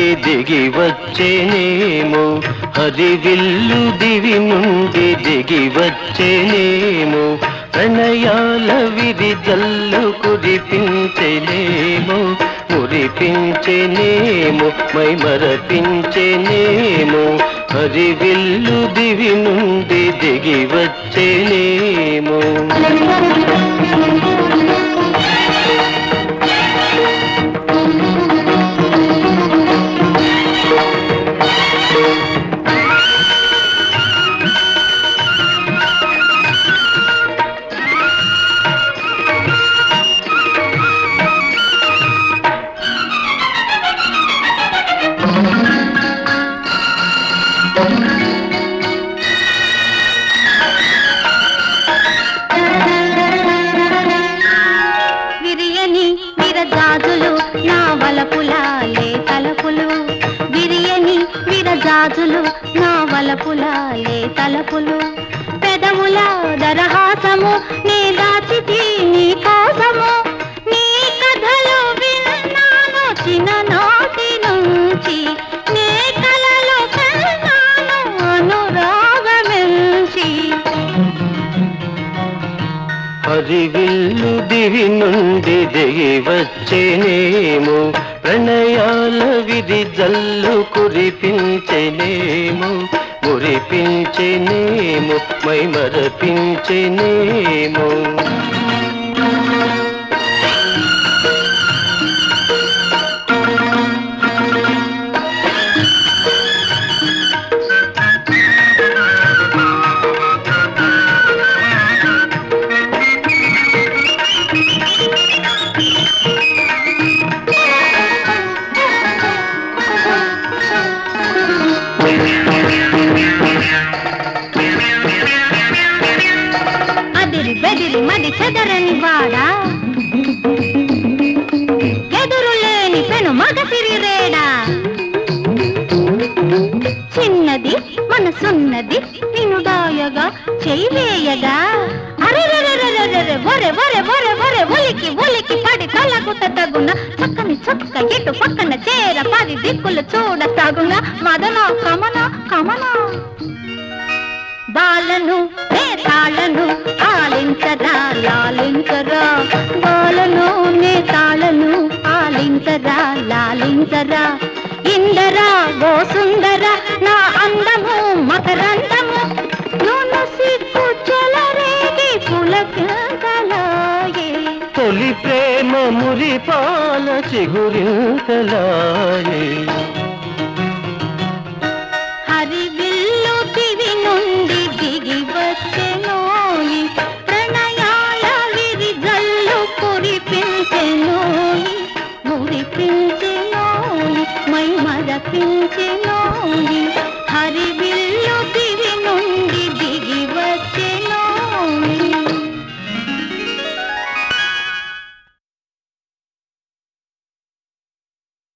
దిగి వచ్చేనేమో హరివిల్లు దివి నుండి దిగి వచ్చేనేమో ప్రణయాల విధి జల్లు కురిపించలేమో మురిపించేనేమో మై మరపించేనేమో హరివిల్లు దివి నుండి దిగి వచ్చేనేమో విరియని విరజాజులు నా వలపులాలే తలపులు విరియని విరజాజులు నా వలపులాలే తలపులు పెదవుల దరహాసము నీ దాచితి నీ కోసము నీ కథలు విన్నాను చిన్ననాటి నుంచి నీ కలలు కన్నాను అనురాగమించి హరివిల్లు దివి నుండి దిగి వచ్చేనేమో ప్రణయాల విధి జల్లు కురిపించేనేమో మురిపించేనేమో మై మరపించేనేమో అదిరి బెదిరి మది చెదరని వాడా ఎదురు లేని పెను మగసిరి రేడా చిన్నది మనసున్నది నినుడాయగా చెయ్యేయగా అరెరెరెరెరెరె ఒరె ఒరె ఒరె ఒరె ఒలికి ఒలికి పడి తలకుట తగున చక్కని చక్క ఎటు పక్కన చేర పది దిక్కులు చూడ తగున మదన కమన కమన బాలను నేతాళను ఆలించరా లాలించరా బాలను నేతాళను ఆలించరా లాలించరా ఇందరా గోసుందర నా అందము మకరందము నూనె సిక్కు చెలరేగి పులకింతలాయే తొలి ప్రేమ మురిపాల చిగురింతలాయే హరి విల్లు దివి నుండి దిగి వచ్చెనోయి ప్రణయాల విరి జల్లు కురిపించెనోయి మురిపించెనోయి మై మరపించెనోయి